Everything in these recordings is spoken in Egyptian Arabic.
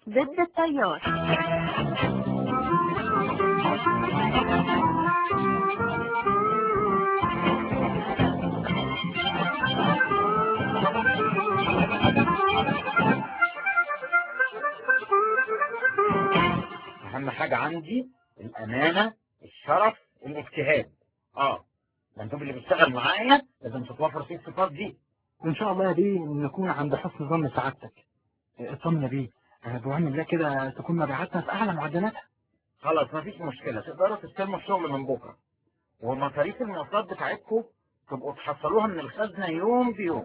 ضد التيار اهم حاجة عندي الامانة الشرف الاجتهاد اه المندوب اللي بيشتغل معايا لازم تتوفر فيه الصفات دي وإن شاء الله يا بيه نكون عند حسن ظن سعادتك اطمن يا بيه أنا بعون الله كده تكون مبيعاتنا في أعلى معدلاتها خلاص مفيش مشكلة تقدروا تستلموا الشغل من بكرة ومصاريف المواصلات بتاعتكم تبقوا تحصلوها من الخزنة يوم بيوم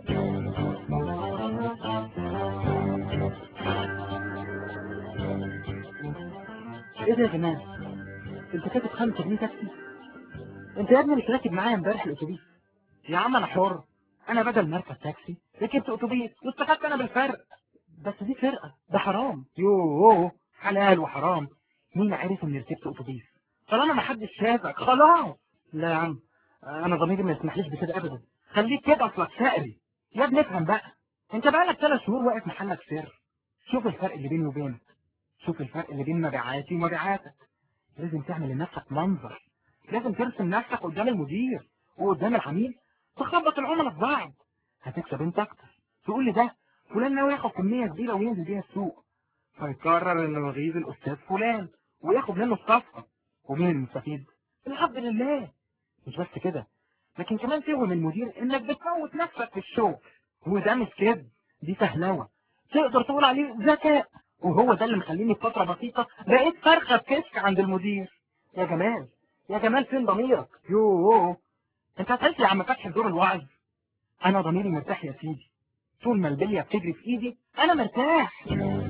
إيه ده يا جمال؟ أنت كاتب خمسة جنيه تاكسي؟ أنت يا ابني مش راكب معايا امبارح الأتوبيس يا عم أنا حر أنا بدل ما أركب تاكسي ركبت أتوبيس واستفدت أنا بالفرق بس دي فرقة ده حرام يوه حلال وحرام مين عرف إني ركبت أتوبيس؟ طالما ما حدش شافك خلاص لا يا عم أنا ضميري ما يسمحليش بكده أبدا خليك كده أصلك سائري يا ابني افهم بقى أنت بقالك ثلاث شهور واقف محلك سر شوف الفرق اللي بيني وبينك شوف الفرق اللي بين مبيعاتي ومبيعاتك لازم تعمل لنفسك منظر لازم ترسم نفسك قدام المدير وقدام العميل تخبط العملاء في بعض هتكسب انت اكتر تقول لي ده فلان ناوي ياخد كمية كبيرة وينزل بيها السوق فيقرر انه يغيظ الاستاذ فلان وياخد منه الصفقة ومين المستفيد؟ العبد لله مش بس كده لكن كمان توهم المدير انك بتموت نفسك في الشغل وده مش كده دي فهلوة تقدر تقول عليه ذكاء وهو ده اللي مخليني في فترة بسيطة بقيت فرخة بكشك عند المدير يا جمال يا جمال فين ضميرك يوه انت هتحس يا عم فتحي دور الوعي انا ضميري مرتاح يا سيدي طول ما البلية بتجري في ايدي انا مرتاح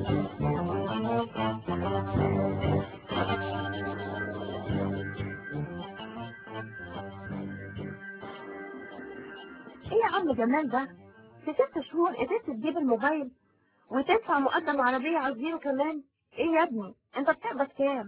ايه يا عم جمال ده في ست شهور قدرت تجيب الموبايل وتدفع مقدم عربية على الزيرو كمان ايه يا ابني انت بتقبض كام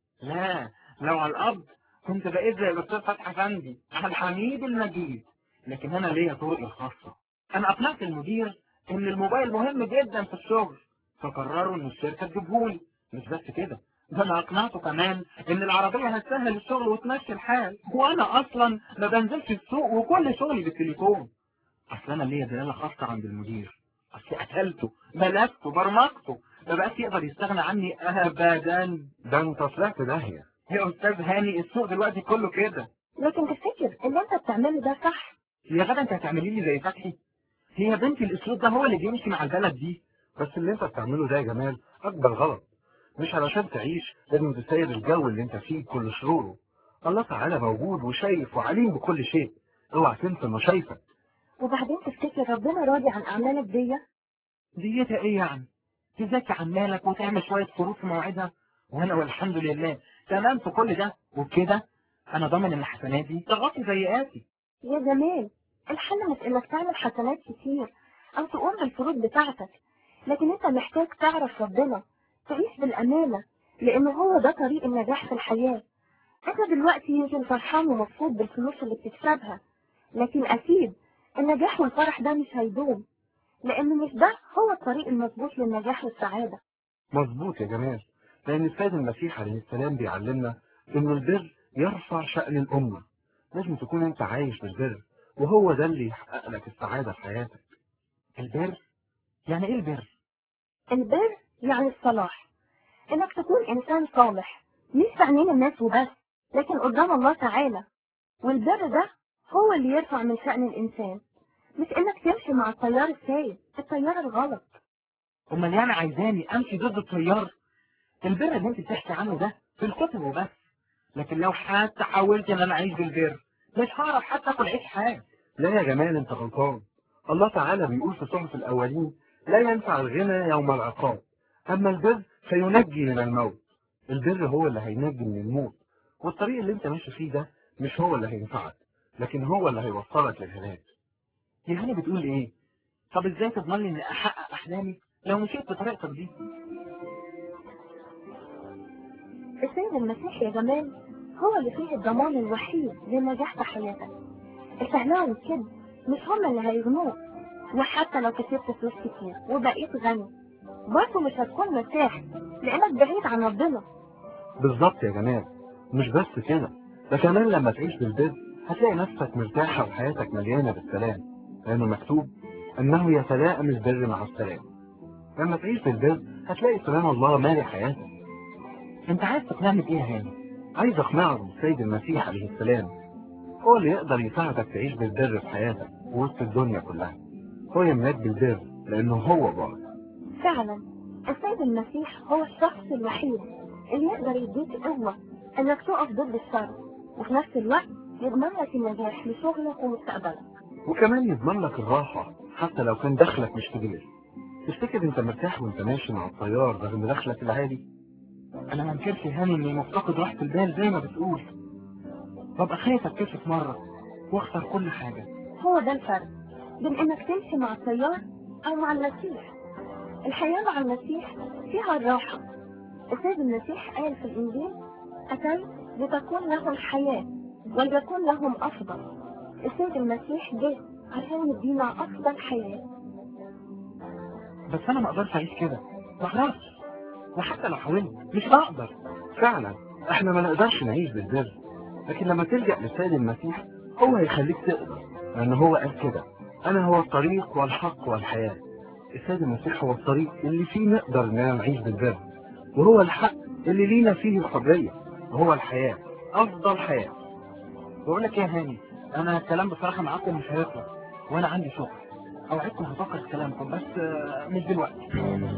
لا لو على الأرض كنت بقيت زي الأستاذ فتحي أفندي الحميد المجيد لكن أنا ليا طرقي الخاصة أنا أقنعت المدير إن الموبايل مهم جدا في الشغل فقرروا إن الشركة تجيبهولي مش بس كده ده أنا أقنعته كمان إن العربية هتسهل الشغل وتمشي الحال وأنا أصلا ما بنزلش السوق وكل شغلي بالتليفون أصل أنا ليا دلالة خاصة عند المدير أصل قتلته ملكته برمجته ما بقاش يقدر يستغنى عني أبدا ده انت طلعت داهية يا أستاذ هاني السوق دلوقتي كله كده لكن تفتكر اللي انت بتعمله ده صح يا غدا انت هتعملي لي زي فتحي هي بنتي الاسلوب ده هو اللي بيمشي مع البلد دي بس اللي انت بتعمله ده يا جمال اكبر غلط مش علشان تعيش لازم تسير الجو اللي انت فيه بكل شروره الله تعالى موجود وشايف وعليم بكل شيء اوعى تنسى انه شايفك وبعدين تفتكر ربنا راضي عن اعمالك دي ديتها ايه يعني تزكي عن مالك وتعمل شوية فروض في مواعيدها وانا والحمد لله تمام في كل ده وبكده انا ضامن ان حسناتي تغطي سيئاتي يا جمال الحل مش انك تعمل حسنات كتير او تقوم بالفروض بتاعتك لكن انت محتاج تعرف ربنا تعيش بالامانة لان هو ده طريق النجاح في الحياة انت دلوقتي يمكن فرحان ومبسوط بالفلوس اللي بتكسبها لكن اكيد النجاح والفرح ده مش هيدوم لان مش ده هو الطريق المظبوط للنجاح والسعادة مظبوط يا جمال لان السيد المسيح عليه السلام بيعلمنا ان البر يرفع شأن الامة لازم تكون انت عايش بالبر وهو ده اللي يحقق لك السعادة في حياتك البر يعني ايه البر البر يعني الصلاح انك تكون انسان صالح مش في عينين الناس وبس لكن قدام الله تعالى والبر ده هو اللي يرفع من شأن الانسان مش انك تمشي مع التيار السائد التيار الغلط امال يعني عايزاني امشي ضد التيار البر اللي انت بتحكي عنه ده في الكتب وبس لكن لو حتى حاولت ان انا اعيش بالبر مش هعرف حتى اكل عيش حاجه لا يا جمال انت غلطان الله تعالى بيقول في صحف الاولين لا ينفع الغنى يوم العقاب اما البر فينجي من الموت البر هو اللي هينجي من الموت والطريق اللي انت ماشي فيه ده مش هو اللي هينفعك لكن هو اللي هيوصلك للهلاك يا هاني بتقول ايه طب ازاي تضمن لي اني احقق احلامي لو مشيت بطريقتك دي السيد المسيح يا جمال هو اللي فيه الضمان الوحيد للنجاح في حياتك الفهلاوي والكذب مش هم اللي هيغنوك وحتى لو كسبت فلوس كتير وبقيت غني برضه مش هتكون مرتاح لانك بعيد عن ربنا بالظبط يا جمال مش بس كده ده كمان لما تعيش بالبر هتلاقي نفسك مرتاحة وحياتك مليانة بالسلام لأنه مكتوب أنه يتلائم البر مع السلام لما تعيش بالبر هتلاقي سلام الله مالي حياتك انت عايز تقنعني بايه يا هاني عايز أقنعك بالسيد المسيح عليه السلام هو اللي يقدر يساعدك تعيش بالبر في حياتك وسط الدنيا كلها هو يملاك بالبر لأنه هو بار فعلا السيد المسيح هو الشخص الوحيد اللي يقدر يديك قوة انك تقف ضد الشر وفي نفس الوقت يضمن لك النجاح لشغلك ومستقبلك وكمان يضمن لك الراحة حتى لو كان دخلك مش كبير تفتكر انت مرتاح وانت ماشي مع الطيار رغم دخلك العالي انا ما انكرش يا هاني اني مفتقد راحة البال زي ما بتقول ببقى خايف اتكشف مرة واخسر كل حاجة هو ده الفرق بين انك تمشي مع التيار او مع المسيح الحياة مع المسيح فيها الراحة السيد المسيح قال في الانجيل اتيت لتكون لهم حياة وليكون لهم افضل السيد المسيح جه عشان يدينا افضل حياة بس انا ما اقدرش اعيش كده ما اقدرش وحتى لو حاولت مش هقدر فعلا احنا ما نقدرش نعيش بالبر لكن لما تلجأ للسيد المسيح هو هيخليك تقدر لأن هو قال كده أنا هو الطريق والحق والحياة السيد المسيح هو الطريق اللي فيه نقدر إننا نعيش بالبر وهو الحق اللي لينا فيه الحرية وهو الحياة أفضل حياة بقول لك ايه يا هاني انا الكلام بصراحة معاكم مش هيخلص وانا عندي شغل اوعدكم هفكر في كلامكم بس آه، مش دلوقتي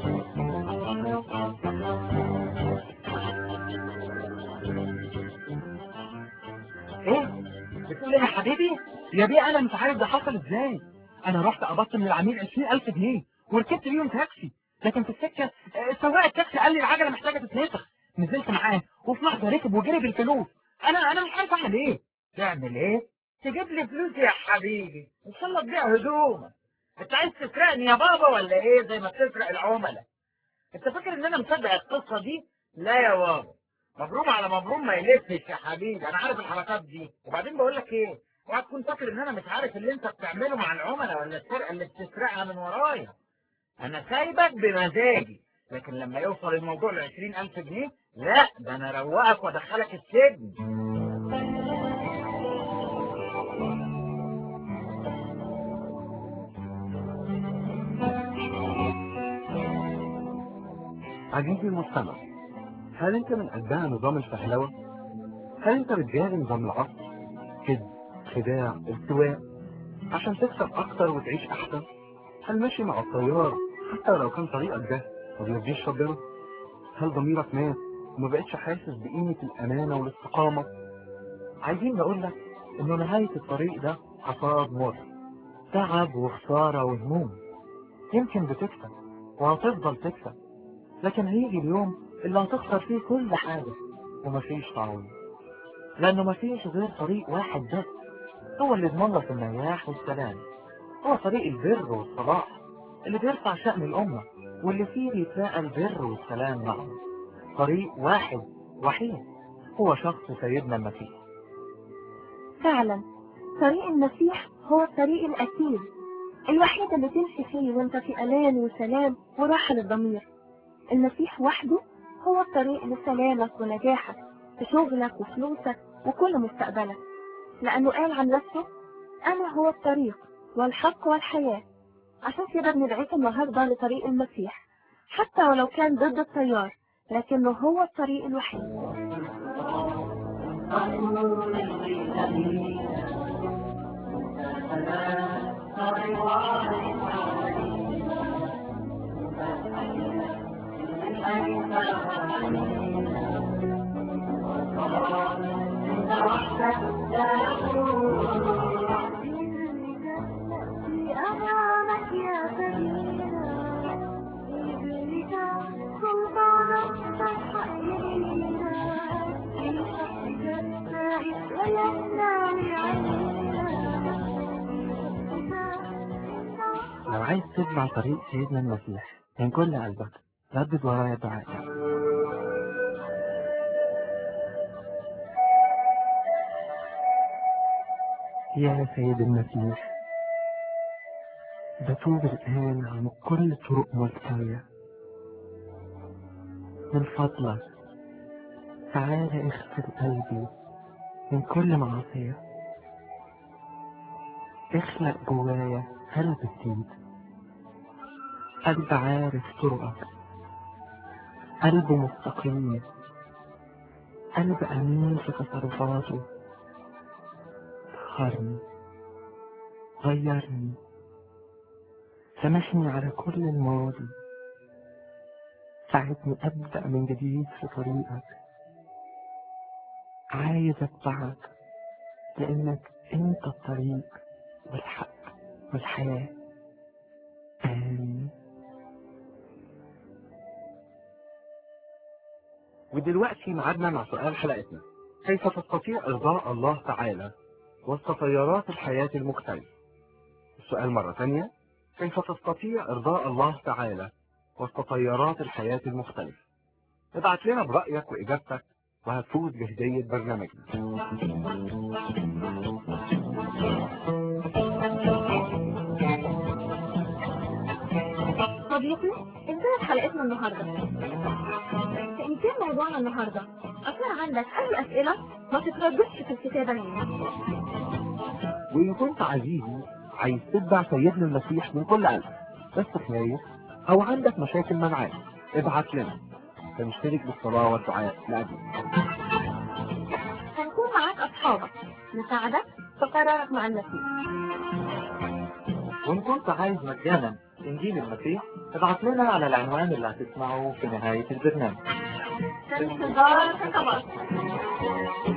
ايه بتقول ايه يا حبيبي يا بيه انا مش عارف ده حصل ازاي انا رحت قبضت من العميل 20000 جنيه وركبت بيهم تاكسي لكن في السكه آه، سواق التاكسي قال لي العجله محتاجه تتنفخ نزلت معاه وفي لحظه ركب وجري بالفلوس انا انا مش عارف اعمل ايه تعمل ايه؟ تجيب لي فلوس يا حبيبي ان شاء الله تبيع هدومك انت عايز تسرقني يا بابا ولا ايه زي ما بتسرق العملاء انت فاكر ان انا مصدق القصه دي لا يا بابا مبروم على مبروم ما يلفش يا حبيبي انا عارف الحركات دي وبعدين بقول لك ايه اوعى تكون فاكر ان انا مش عارف اللي انت بتعمله مع العملاء ولا السرقه اللي بتسرقها من ورايا انا سايبك بمزاجي لكن لما يوصل الموضوع ل 20000 جنيه لا ده انا اروقك وادخلك السجن عزيزي المستمع هل انت من اتباع نظام الفهلوة؟ هل انت بتجاري نظام العصر؟ كذب، خداع، التواء عشان تكسب اكتر وتعيش احسن؟ هل ماشي مع التيار حتى لو كان طريقك ده ما بيرضيش ربنا؟ هل ضميرك مات وما بقتش حاسس بقيمة الأمانة والاستقامة؟ عايزين نقول لك انه نهاية الطريق ده حصاد مر تعب وخسارة وهموم يمكن بتكسب وهتفضل تكسب لكن هيجي اليوم اللي هتخسر فيه كل حاجة ومفيش تعويض لأنه مفيش غير طريق واحد بس هو اللي يضمن لك النجاح والسلام هو طريق البر والصلاح اللي بيرفع شأن الأمة واللي فيه بيتلاقى البر والسلام معه طريق واحد وحيد هو شخص سيدنا المسيح فعلا طريق المسيح هو الطريق الأكيد الوحيد اللي تمشي فيه وانت في أمان وسلام وراحة للضمير المسيح وحده هو الطريق لسلامك ونجاحك في شغلك وفلوسك وكل مستقبلك لأنه قال عن نفسه أنا هو الطريق والحق والحياة عشان كده بندعيك النهاردة لطريق المسيح حتى ولو كان ضد التيار لكنه هو الطريق الوحيد أمامك يا سيدنا إبليس سلطان تحيينا في حقك السائد ولسنا لو عايز تتبع طريق سيدنا المسيح من كل قلبك ردد ورايا دعاء يا سيد المسيح بتوب الآن عن كل طرق ملتوية من فضلك تعالى اغسل قلبي من كل معصية اخلق جوايا قلب جديد قلب عارف طرقك قلب مستقيم قلب أمين في تصرفاته طهرني غيرني سامحني على كل الماضي ساعدني أبدأ من جديد في طريقك عايز أتبعك لأنك أنت الطريق والحق والحياة آمين ودلوقتي معادنا مع سؤال حلقتنا كيف تستطيع إرضاء الله تعالى وسط تيارات الحياة المختلفة السؤال مرة ثانية كيف تستطيع إرضاء الله تعالى وسط تيارات الحياة المختلفة ابعت لنا برأيك وإجابتك وهتفوز بهدية برنامجنا صديقي انتهت حلقتنا النهاردة فإن كان موضوعنا النهاردة أثار عندك أي أسئلة ما تترددش في الكتابة لنا وإن كنت عزيزي عايز تتبع سيدنا المسيح من كل قلب بس خايف أو عندك مشاكل معاه ابعت لنا فنشترك بالصلاة والدعاء لأجلك هنكون معاك أصحابك نساعدك في قرارك مع المسيح وإن كنت عايز مجانا إنجيل المسيح ابعت لنا على العنوان اللي هتسمعه في نهاية البرنامج في انتظار خطابك